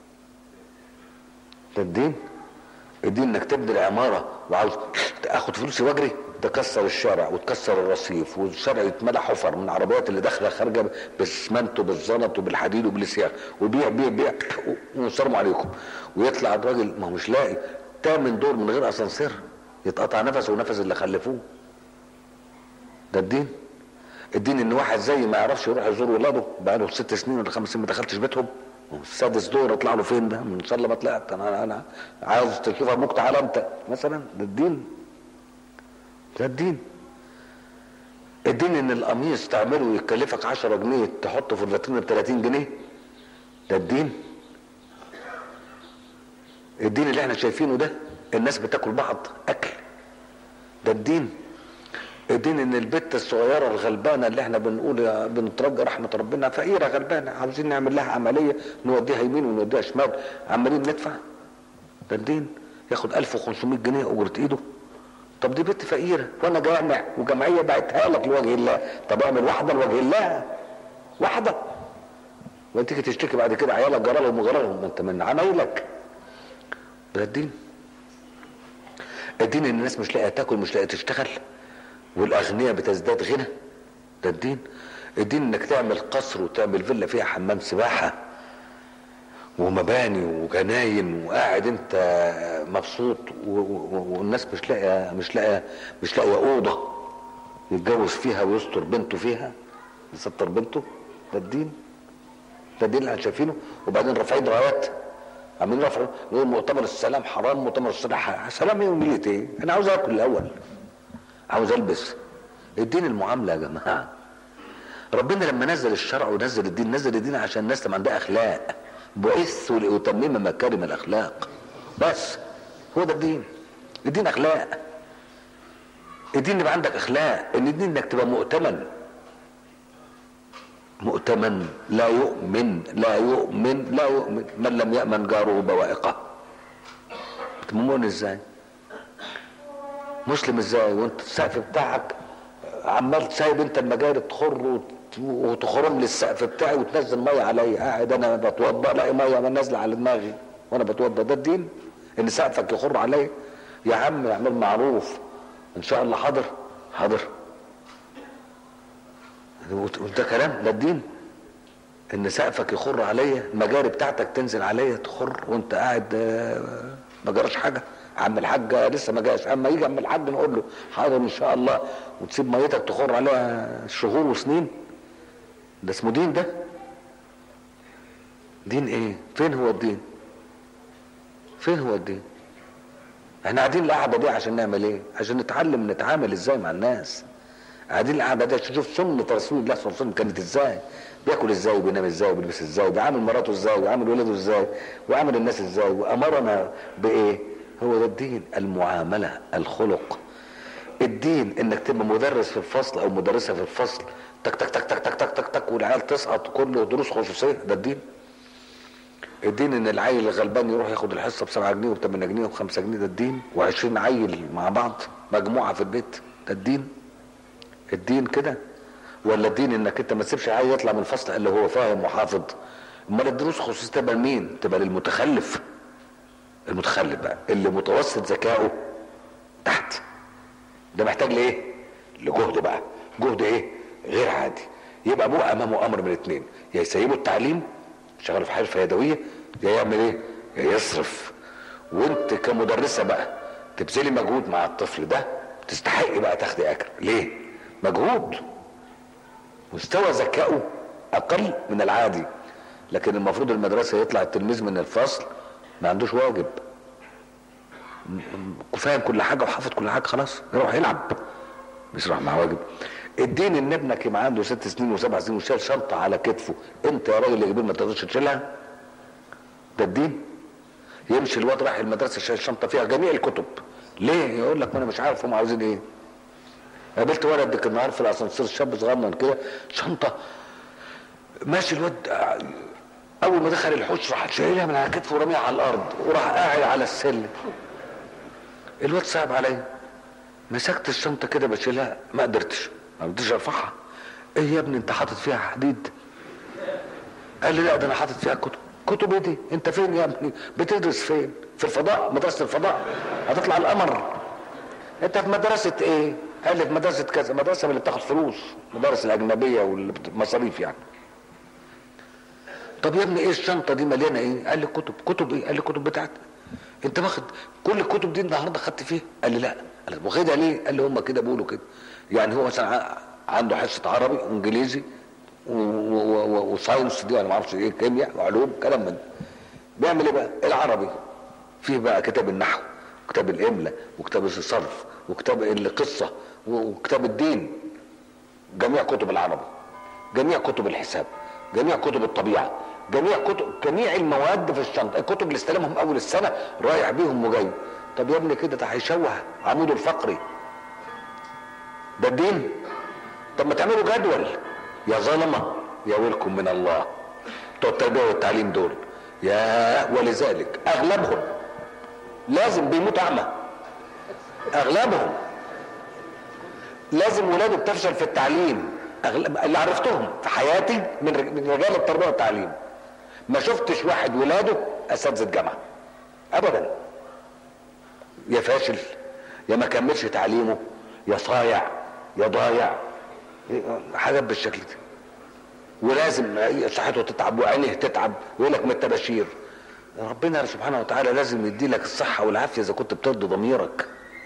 ده الدين الدين انك تبني العماره وعاوز تاخد فلوسي واجري تكسر الشارع وتكسر الرصيف والشارع يتملى حفر من العربيات اللي داخله خارجه بالاسمنت وبالزلط وبالحديد وبالسياخ وبيع بيع بيع ويصرموا عليكم ويطلع الراجل ما هو مش لاقي تامن دور من غير اسانسير يتقطع نفسه ونفس اللي خلفوه ده الدين الدين ان واحد زي ما يعرفش يروح يزور ولاده بقاله ست سنين ولا خمس سنين ما دخلتش بيتهم السادس دور اطلع له فين ده من شاء الله ما طلعت انا انا عاوز تشوف ابوك تعالى انت مثلا ده الدين ده الدين الدين ان القميص تعمله يكلفك 10 جنيه تحطه في الفاترينا ب 30 جنيه ده الدين الدين اللي احنا شايفينه ده الناس بتاكل بعض اكل ده الدين الدين ان البت الصغيره الغلبانه اللي احنا بنقول يا بنترجى رحمه ربنا فقيره غلبانه عاوزين نعمل لها عمليه نوديها يمين ونوديها شمال عمالين ندفع ده الدين ياخد 1500 جنيه اجره ايده طب دي بنت فقيره وانا جامع وجمعيه بعتها لك لوجه الله طب اعمل واحده لوجه الله واحده وتيجي تشتكي بعد كده عيالك جرى لهم وجرى لهم ما انت من عمايلك ده الدين الدين ان الناس مش لاقيه تاكل مش لاقيه تشتغل والاغنياء بتزداد غنى ده الدين الدين انك تعمل قصر وتعمل فيلا فيها حمام سباحه ومباني وجناين وقاعد انت مبسوط و- و- والناس مش لاقيه مش لاقيه مش لاقيه اوضه يتجوز فيها ويستر بنته فيها يستر بنته ده الدين ده الدين اللي احنا شايفينه وبعدين رافعين رايات عاملين رفع يقول مؤتمر السلام حرام مؤتمر السلام حرام. سلام ايه ونية ايه انا عاوز اكل الاول عاوز البس الدين المعامله يا جماعه ربنا لما نزل الشرع ونزل الدين نزل الدين عشان الناس تبقى عندها اخلاق بعث لاتمم مكارم الاخلاق بس هو ده الدين الدين اخلاق الدين يبقى عندك اخلاق ان الدين انك تبقى مؤتمن مؤتمن لا يؤمن لا يؤمن لا يؤمن من لم يأمن جاره بوائقه مؤمن ازاي مسلم ازاي وانت السقف بتاعك عمال سايب انت المجاري تخر وت- وتخرم لي السقف بتاعي وتنزل ميه عليا قاعد انا بتوضا الاقي ميه نازله على دماغي وانا بتوضا ده الدين ان سقفك يخر عليا يا عم اعمل معروف ان شاء الله حاضر حاضر وده كلام ده الدين ان سقفك يخر عليا المجاري بتاعتك تنزل عليا تخر وانت قاعد آه، ما جراش حاجه عم الحاج لسه ما جاش اما يجي عم الحاج نقول له حاضر ان شاء الله وتسيب ميتك تخر عليها شهور وسنين ده اسمه دين ده دين ايه فين هو الدين فين هو الدين احنا قاعدين القعده دي عشان نعمل ايه عشان نتعلم نتعامل ازاي مع الناس قاعدين القعده دي عشان نشوف سنه رسول الله صلى الله عليه وسلم كانت ازاي بياكل ازاي وبينام ازاي وبيلبس ازاي وبيعامل مراته ازاي وبيعامل ولاده ازاي ويعامل الناس ازاي وامرنا بايه هو ده الدين المعامله الخلق الدين انك تبقى مدرس في الفصل او مدرسه في الفصل تك تك تك تك تك تك تك, تك والعيال تسقط كله دروس خصوصيه ده الدين الدين ان العيل الغلبان يروح ياخد الحصه ب 7 جنيه وب 8 جنيه وب 5 جنيه ده الدين و20 عيل مع بعض مجموعه في البيت ده الدين الدين كده ولا الدين انك انت ما تسيبش عيل يطلع من الفصل الا هو فاهم وحافظ امال الدروس خصوصيه تبقى لمين؟ تبقى للمتخلف المتخلف بقى اللي متوسط ذكائه تحت ده محتاج لايه؟ لجهد بقى جهد ايه؟ غير عادي يبقى ابوه امامه امر من اتنين يا يسيبه التعليم شغال في حرفه يدويه يا يعمل ايه؟ يا يصرف وانت كمدرسه بقى تبذلي مجهود مع الطفل ده تستحقي بقى تاخدي اجر ليه؟ مجهود مستوى ذكائه اقل من العادي لكن المفروض المدرسه يطلع التلميذ من الفصل ما عندوش واجب فاهم كل حاجه وحافظ كل حاجه خلاص يروح يلعب مش راح مع واجب الدين ان ابنك يبقى عنده ست سنين وسبع سنين وشايل شنطه على كتفه انت يا راجل اللي كبير ما تقدرش تشيلها ده الدين يمشي الواد رايح المدرسه شايل شنطه فيها جميع الكتب ليه يقول لك ما انا مش عارف هم عاوزين ايه قابلت ولد كان النهار في الاسانسير شاب صغنن كده شنطه ماشي الواد اول ما دخل الحوش راح شايلها من على كتفه ورميها على الارض وراح قاعد على السلم الواد صعب عليا مسكت الشنطه كده بشيلها ما قدرتش ما قدرتش ارفعها ايه يا ابني انت حاطط فيها حديد قال لي لا ده انا حاطط فيها كتب كتب ايه دي انت فين يا ابني بتدرس فين في الفضاء مدرسه الفضاء هتطلع القمر انت في مدرسه ايه قال لي في مدرسه كذا مدرسه من اللي بتاخد فلوس مدارس الاجنبيه والمصاريف يعني طب يا ابني ايه الشنطه دي مليانه ايه قال لي كتب كتب ايه قال لي كتب بتاعتي انت واخد كل الكتب دي النهارده خدت فيها قال لي لا قال لي واخدها ليه قال لي هم كده بيقولوا كده يعني هو مثلا عنده حصه عربي وانجليزي وساينس دي ولا ما اعرفش ايه كيمياء وعلوم كلام من بيعمل ايه بقى العربي فيه بقى كتاب النحو وكتاب الاملاء وكتاب الصرف وكتاب القصه وكتاب الدين جميع كتب العربي جميع كتب الحساب جميع كتب الطبيعه جميع كتب جميع المواد في الشنطه الكتب اللي استلمهم اول السنه رايح بيهم وجاي طب يا ابني كده ده هيشوه عموده الفقري ده الدين طب ما تعملوا جدول يا ظلمه يا ويلكم من الله بتوع التربيه والتعليم دول يا ولذلك اغلبهم لازم بيموت اعمى اغلبهم لازم ولاده بتفشل في التعليم أغلب اللي عرفتهم في حياتي من من رجال التربيه والتعليم ما شفتش واحد ولاده اساتذه جامعه ابدا يا فاشل يا ما كملش تعليمه يا صايع يا ضايع حاجات بالشكل ده ولازم صحته تتعب وعينه تتعب ويقول لك ما انت بشير ربنا سبحانه وتعالى لازم يدي لك الصحه والعافيه اذا كنت بترضي ضميرك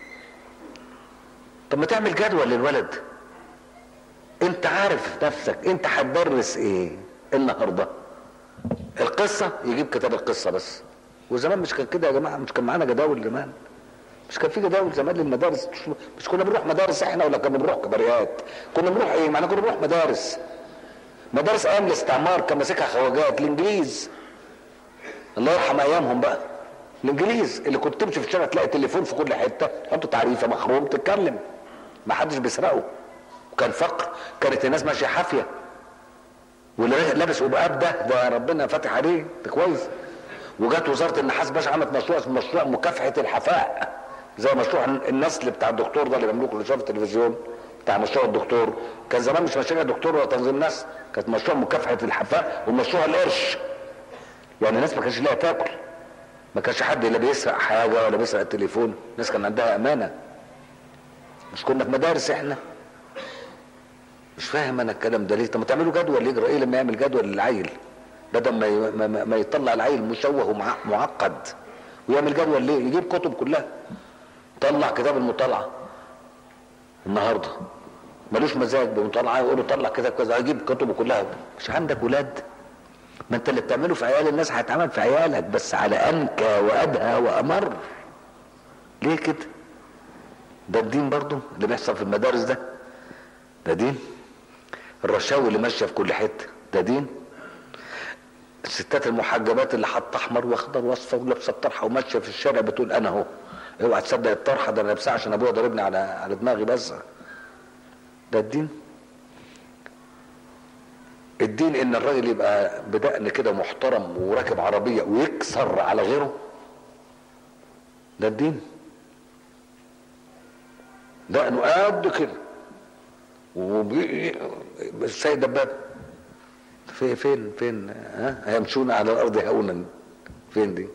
طب ما تعمل جدول للولد انت عارف نفسك انت هتدرس ايه النهارده القصه يجيب كتاب القصه بس وزمان مش كان كده يا جماعه مش كان معانا جداول زمان مش كان في جداول زمان للمدارس مش كنا بنروح مدارس احنا ولا كنا بنروح كباريات كنا بنروح ايه معنا كنا بنروح مدارس مدارس ايام الاستعمار كان ماسكها خواجات الانجليز الله يرحم ايامهم بقى الانجليز اللي كنت تمشي في الشارع تلاقي تليفون في كل حته حطوا تعريفه مخروم تتكلم ما حدش بيسرقه وكان فقر كانت الناس ماشيه حافيه واللي لابس قبقاب ده ده ربنا فاتح عليه ده كويس وجت وزاره النحاس باشا عملت مشروع اسمه مشروع مكافحه الحفاء زي مشروع النسل بتاع الدكتور ده اللي بيملكه اللي شاف التلفزيون بتاع مشروع الدكتور كان زمان مش مشاريع دكتور ولا تنظيم نسل كانت مشروع مكافحه الحفاء ومشروع القرش يعني الناس ما كانش لاقي تاكل ما كانش حد لا بيسرق حاجه ولا بيسرق التليفون الناس كان عندها امانه مش كنا في مدارس احنا مش فاهم انا الكلام ده ليه طب ما تعملوا جدول يجرى ايه لما يعمل جدول للعيل بدل ما ما, ما, ما يطلع العيل مشوه ومعقد ويعمل جدول ليه يجيب كتب كلها طلع كتاب المطالعه النهارده ملوش مزاج بمطالعه يقول له طلع كتاب كذا يجيب كتبه كلها مش عندك ولاد ما انت اللي بتعمله في عيال الناس هيتعمل في عيالك بس على انكى وادهى وامر ليه كده ده الدين برضو اللي بيحصل في المدارس ده ده دين الرشاوي اللي ماشيه في كل حته ده دين الستات المحجبات اللي حاطه احمر واخضر واصفر ولابسه الطرحه وماشيه في الشارع بتقول انا اهو اوعى تصدق الطرحه ده انا لابسها عشان ابويا ضاربني على على دماغي بس ده الدين الدين ان الراجل يبقى بدقن كده محترم وراكب عربيه ويكسر على غيره ده الدين دقنه قد كده وبي... السيد دباب في فين فين ها هيمشون على الارض هونا فين دي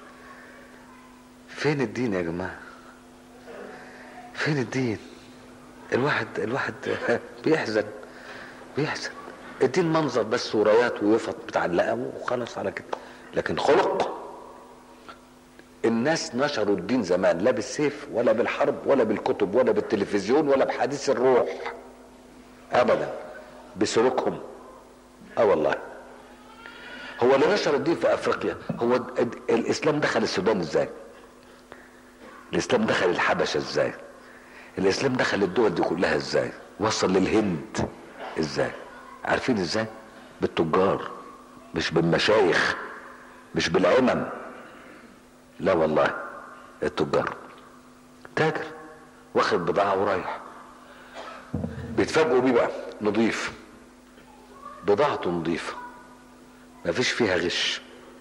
فين الدين يا جماعه فين الدين الواحد الواحد بيحزن بيحزن الدين منظر بس ورايات ويفط متعلقه وخلاص على كده لكن خلق الناس نشروا الدين زمان لا بالسيف ولا بالحرب ولا بالكتب ولا بالتلفزيون ولا بحديث الروح ابدا بسلوكهم اه والله هو اللي نشر الدين في افريقيا هو الاسلام دخل السودان ازاي الاسلام دخل الحبشه ازاي الاسلام دخل الدول دي كلها ازاي وصل للهند ازاي عارفين ازاي بالتجار مش بالمشايخ مش بالعمم لا والله التجار تاجر واخد بضاعة ورايح بيتفاجئوا بيه بقى نضيف بضاعته نضيفة مفيش فيها غش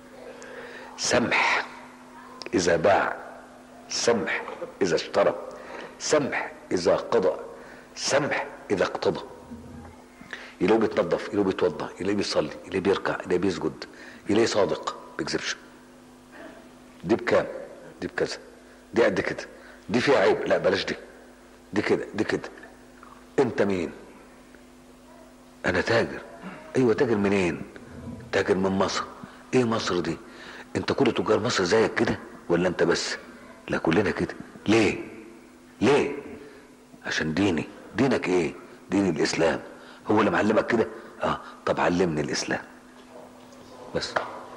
سمح إذا باع سمح إذا اشترى سمح إذا قضى سمح إذا اقتضى يلاقيه بيتنظف يلاقيه بيتوضى يلاقيه بيصلي يلاقيه بيركع يلاقيه بيسجد يلاقيه صادق ما بيكذبش دي بكام دي بكذا دي قد كده دي فيها عيب لا بلاش دي دي كده دي كده انت مين انا تاجر ايوه تاجر منين تاجر من مصر ايه مصر دي انت كل تجار مصر زيك كده ولا انت بس لا كلنا كده ليه ليه عشان ديني دينك ايه دين الاسلام هو اللي معلمك كده اه طب علمني الاسلام بس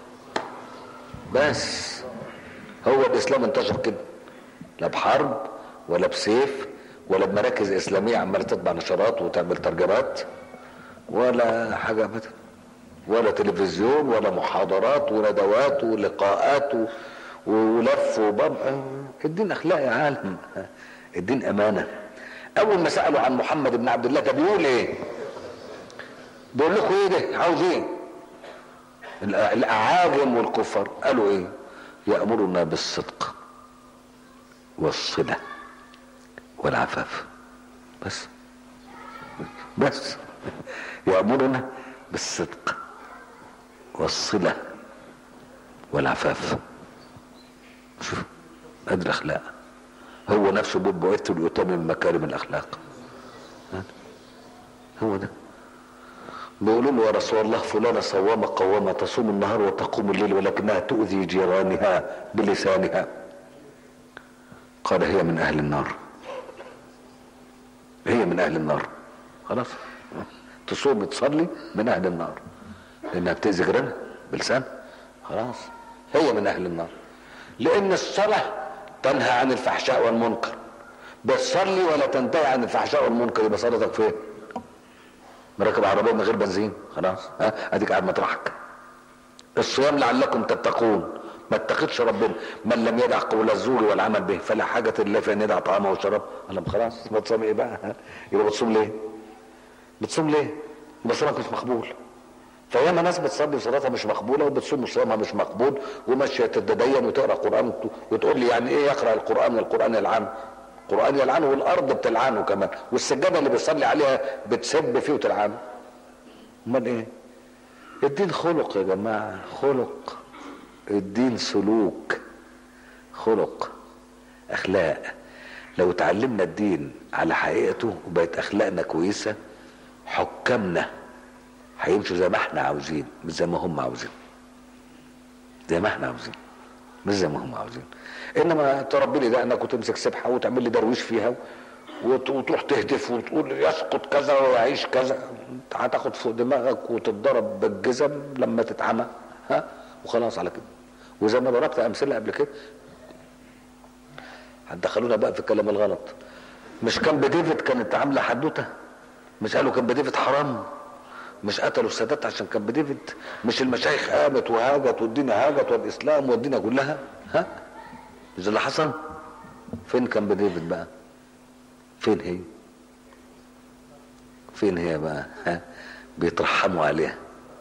بس هو الاسلام انتشر كده لا بحرب ولا بسيف ولا بمراكز اسلاميه عماله تطبع نشرات وتعمل ترجمات ولا حاجه ابدا ولا تلفزيون ولا محاضرات وندوات ولقاءات و... ولف وبم الدين اخلاق يا عالم الدين امانه اول ما سالوا عن محمد بن عبد الله ده بيقول ايه بيقول لكم ايه ده عاوز ايه الاعاجم والكفار قالوا ايه يامرنا بالصدق والصله والعفاف بس بس يامرنا بالصدق والصله والعفاف شوف ادري اخلاق هو نفسه بيقول بعثت ليتمم مكارم الاخلاق هو ده بيقولوا له يا رسول الله فلانة صوامة قوامة تصوم النهار وتقوم الليل ولكنها تؤذي جيرانها بلسانها قال هي من أهل النار هي من أهل النار خلاص تصوم تصلي من أهل النار لأنها بتأذي جيرانها بلسان خلاص هي من أهل النار لأن الصلاة تنهى عن الفحشاء والمنكر بتصلي ولا تنتهي عن الفحشاء والمنكر يبقى صلاتك فين؟ مركب عربيه من غير بنزين خلاص ها اديك قاعد مطرحك الصيام لعلكم تتقون ما اتقتش ربنا من لم يدع قول الزور والعمل به فلا حاجة الا في ان يدع طعامه وشرابه قال خلاص ما تصوم ايه بقى يبقى بتصوم ليه بتصوم ليه يبقى صومك مش مقبول فياما ناس بتصلي صلاتها مش مقبوله وبتصوم وصيامها مش مقبول وماشيه تتدين وتقرا قران وتقول لي يعني ايه يقرا القران والقران يلعن القران يلعنه والارض بتلعنه كمان والسجاده اللي بيصلي عليها بتسب فيه وتلعنه امال ايه الدين خلق يا جماعه خلق الدين سلوك خلق اخلاق لو اتعلمنا الدين على حقيقته وبقت اخلاقنا كويسه حكامنا هيمشوا زي ما احنا عاوزين مش زي ما هم عاوزين زي ما احنا عاوزين مش زي ما هم عاوزين انما تربي لي دقنك وتمسك سبحه وتعمل لي درويش فيها وت- وتروح تهتف وتقول يسقط كذا ويعيش كذا انت هتاخد فوق دماغك وتتضرب بالجزم لما تتعمى ها وخلاص على كده وزي ما ضربت امثله قبل كده هتدخلونا بقى في الكلام الغلط مش كان بديفيد كانت عامله حدوته مش قالوا كان بديفيد حرام مش قتلوا السادات عشان كان بديفيد مش المشايخ قامت وهاجت والدنيا هاجت والاسلام والدنيا كلها ها مش اللي حصل فين كان بديفيد بقى فين هي فين هي بقى ها بيترحموا عليها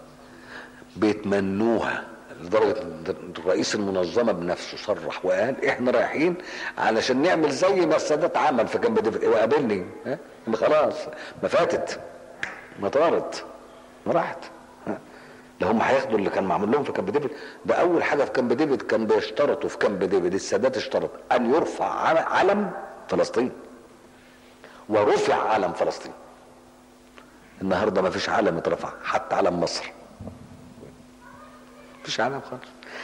بيتمنوها لدرجة إن رئيس المنظمة بنفسه صرح وقال احنا رايحين علشان نعمل زي ما السادات عمل في كامب ديفيد وقابلني ها ما خلاص ما فاتت ما طارت ما راحت ها. ده هم هياخدوا اللي كان معمول لهم في كامب ديفيد ده اول حاجه في كامب ديفيد كان بيشترطوا في كامب ديفيد السادات اشترط ان يرفع عل- علم فلسطين ورفع علم فلسطين النهارده ما فيش علم اترفع حتى علم مصر مفيش علم خالص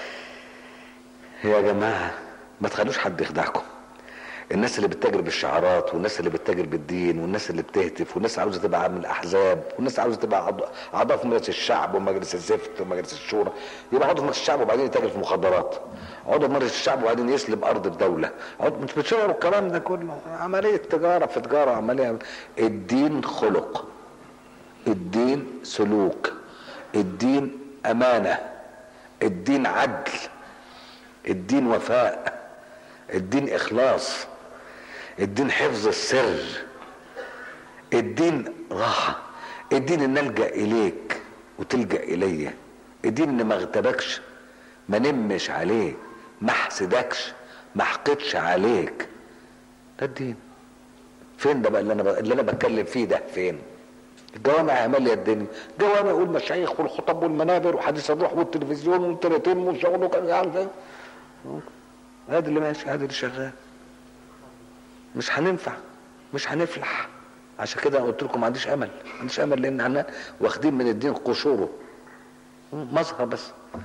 يا جماعه ما تخلوش حد يخدعكم الناس اللي بتتاجر بالشعارات والناس اللي بتتاجر بالدين والناس اللي بتهتف والناس عاوزه تبقى من الاحزاب والناس عاوزه تبقى عضو- اعضاء في مجلس الشعب ومجلس الزفت ومجلس الشورى يبقى عضو في مجلس الشعب وبعدين يتاجر في مخدرات عضو في مجلس الشعب وبعدين يسلب ارض الدوله عضو مش بتشعروا الكلام ده كله عمليه تجاره في تجاره عمليه الدين خلق الدين سلوك الدين امانه الدين عدل الدين وفاء الدين اخلاص الدين حفظ السر الدين راحة الدين ان الجا اليك وتلجا الي الدين ان ما اغتبكش ما نمش عليك ما احسدكش ما احقدش عليك ده الدين فين ده بقى اللي انا اللي انا بتكلم فيه ده فين الجوامع ماليه الدنيا جوامع يقول مشايخ والخطب والمنابر وحديث الروح والتلفزيون والتلاتين والشغل وكان عارف ايه هذا اللي ماشي هذا اللي شغال مش هننفع مش هنفلح عشان كده قلت لكم ما عنديش امل ما عنديش امل لان احنا واخدين من الدين قشوره مظهر بس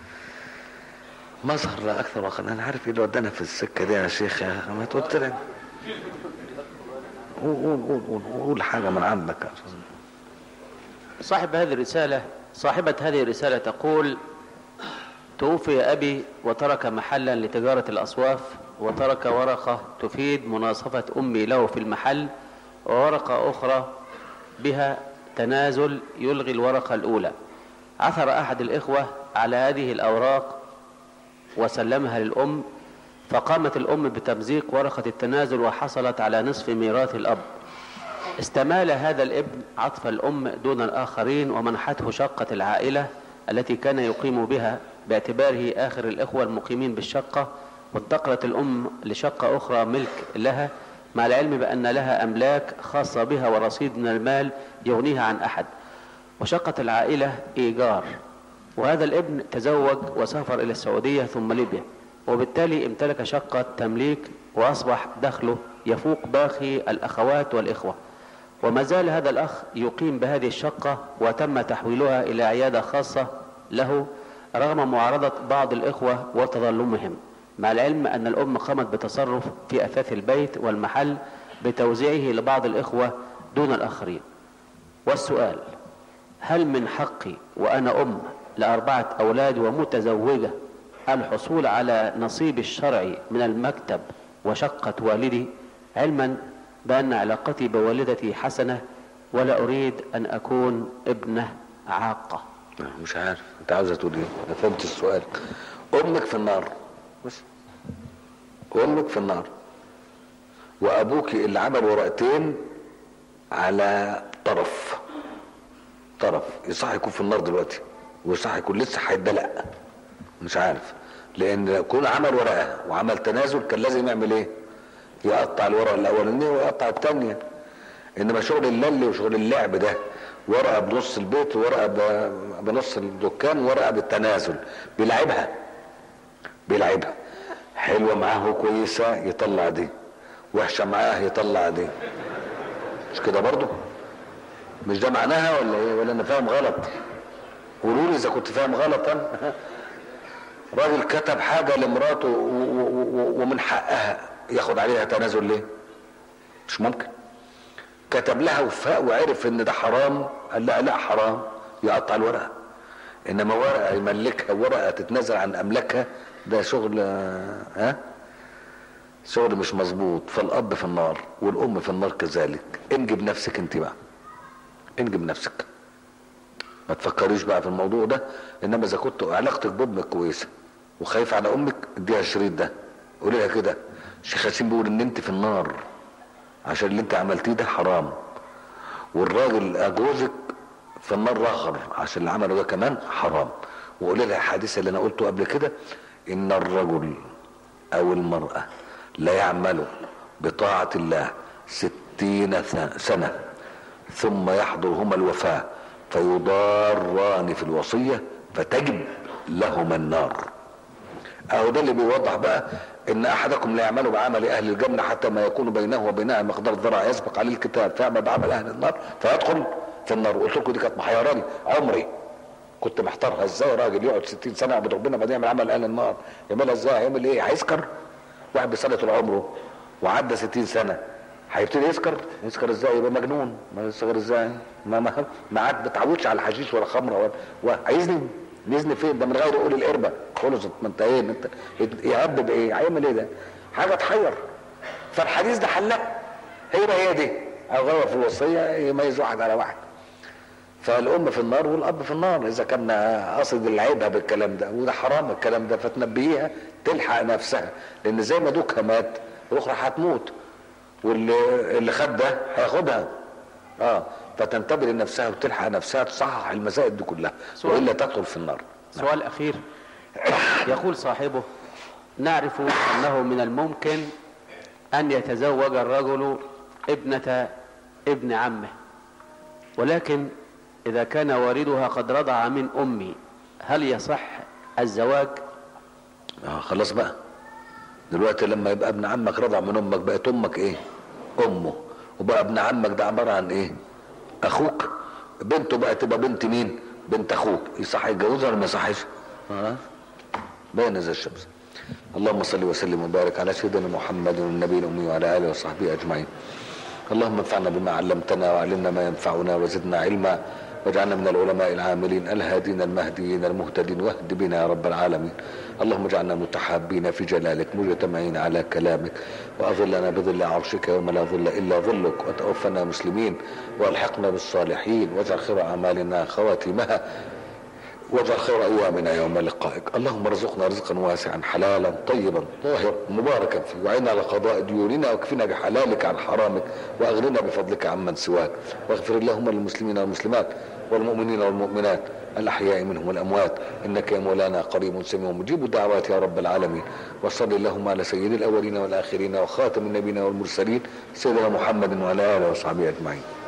مظهر لا اكثر واقل انا عارف ايه اللي ودانا في السكه دي يا شيخ يا أخي. ما تقول لي قول قول قول قول قول حاجه من عندك يا أستاذ. صاحب هذه الرسالة صاحبة هذه الرسالة تقول توفي أبي وترك محلا لتجارة الأصواف وترك ورقة تفيد مناصفة أمي له في المحل وورقة أخرى بها تنازل يلغي الورقة الأولى عثر أحد الإخوة على هذه الأوراق وسلمها للأم فقامت الأم بتمزيق ورقة التنازل وحصلت على نصف ميراث الأب استمال هذا الابن عطف الأم دون الآخرين ومنحته شقة العائلة التي كان يقيم بها باعتباره آخر الإخوة المقيمين بالشقة وانتقلت الأم لشقة أخرى ملك لها مع العلم بأن لها أملاك خاصة بها ورصيد من المال يغنيها عن أحد وشقة العائلة إيجار وهذا الابن تزوج وسافر إلى السعودية ثم ليبيا وبالتالي امتلك شقة تمليك وأصبح دخله يفوق باقي الأخوات والإخوة وما زال هذا الأخ يقيم بهذه الشقة وتم تحويلها إلى عيادة خاصة له رغم معارضة بعض الإخوة وتظلمهم مع العلم أن الأم قامت بتصرف في أثاث البيت والمحل بتوزيعه لبعض الإخوة دون الآخرين والسؤال هل من حقي وأنا أم لأربعة أولاد ومتزوجة الحصول على نصيب الشرعي من المكتب وشقة والدي علما بأن علاقتي بوالدتي حسنة ولا أريد أن أكون ابنة عاقة مش عارف انت عاوزه تقول ايه انا فهمت السؤال امك في النار بس امك في النار وابوك اللي عمل ورقتين على طرف طرف يصح يكون في النار دلوقتي ويصح يكون لسه هيتدلق مش عارف لان لو كون عمل ورقه وعمل تنازل كان لازم يعمل ايه يقطع الورقه الاولانيه ويقطع الثانيه انما شغل اللل وشغل اللعب ده ورقه بنص البيت وورقه ب- بنص الدكان وورقه بالتنازل بيلعبها بيلعبها حلوه معاه كويسه يطلع دي وحشه معاه يطلع دي مش كده برضه مش ده معناها ولا ايه ولا انا فاهم غلط قولوا لي اذا كنت فاهم غلط انا راجل كتب حاجه لمراته و- و- و- ومن حقها ياخد عليها تنازل ليه مش ممكن كتب لها وفاء وعرف ان ده حرام قال لا لا حرام يقطع الورقه انما ورقه يملكها ورقه تتنازل عن املاكها ده شغل آه، ها شغل مش مظبوط فالاب في النار والام في النار كذلك انجب نفسك انت بقى انجب نفسك ما تفكريش بقى في الموضوع ده انما اذا كنت علاقتك بامك كويسه وخايف على امك اديها الشريط ده قولي لها كده شيخ ياسين بيقول ان انت في النار عشان اللي انت عملتيه ده حرام والراجل جوزك في النار رغر عشان اللي عمله ده كمان حرام وقولي لها الحديث اللي انا قلته قبل كده ان الرجل او المرأة لا يعمل بطاعة الله ستين ث- سنة ثم يحضرهما الوفاة فيضاران في الوصية فتجب لهما النار اهو ده اللي بيوضح بقى ان احدكم لا يعمل بعمل اهل الجنه حتى ما يكون بينه وبينها مقدار ذرع يسبق عليه الكتاب فيعمل بعمل اهل النار فيدخل في النار قلت لكم دي كانت محيراني عمري كنت محتارها ازاي راجل يقعد 60 سنه يعبد ربنا بعدين يعمل عمل اهل النار يعملها ازاي هيعمل ايه هيسكر واحد بيصلي طول عمره وعدى 60 سنه هيبتدي يسكر يسكر ازاي يبقى مجنون ما يسكر ازاي ما ما ما عاد بتعودش على الحشيش ولا خمره ولا وهيزني يزني فين ده من غير يقول القربه خلصت ما انت ايه انت يهبب ايه هيعمل ايه ده حاجه تحير فالحديث ده حلها هي هي دي او غير في الوصيه يميز واحد على واحد فالام في النار والاب في النار اذا كان قصد العيبها بالكلام ده وده حرام الكلام ده فتنبهيها تلحق نفسها لان زي ما دوكها مات الاخرى هتموت واللي اللي خد ده هياخدها اه فتنتبه لنفسها وتلحق نفسها تصحح المسائل دي كلها سؤال. والا تدخل في النار سؤال أخير يقول صاحبه نعرف أنه من الممكن أن يتزوج الرجل ابنة ابن عمه ولكن إذا كان والدها قد رضع من أمي هل يصح الزواج اه خلاص بقى دلوقتي لما يبقى ابن عمك رضع من امك بقت امك ايه امه وبقى ابن عمك ده عباره عن ايه اخوك بنته بقى تبقى بنت مين بنت اخوك يصح يتجوزها ولا ما يصحش اه باين زي الشمس اللهم صل وسلم وبارك على سيدنا محمد النبي الامي وعلى اله وصحبه اجمعين اللهم انفعنا بما علمتنا وعلمنا ما ينفعنا وزدنا علما واجعلنا من العلماء العاملين الهادين المهديين المهتدين واهد بنا يا رب العالمين اللهم اجعلنا متحابين في جلالك مجتمعين على كلامك واظلنا بظل عرشك يوم لا ظل الا ظلك وتوفنا مسلمين والحقنا بالصالحين واجعل خير اعمالنا خواتمها واجعل خير ايامنا يوم لقائك اللهم ارزقنا رزقا واسعا حلالا طيبا طاهرا مباركا فيه وعنا على قضاء ديوننا واكفنا بحلالك عن حرامك واغننا بفضلك عمن سواك واغفر اللهم للمسلمين والمسلمات والمؤمنين والمؤمنات الاحياء منهم والاموات انك يا مولانا قريب سميع مجيب الدعوات يا رب العالمين وصل اللهم على سيد الاولين والاخرين وخاتم النبيين والمرسلين سيدنا محمد وعلى اله وصحبه اجمعين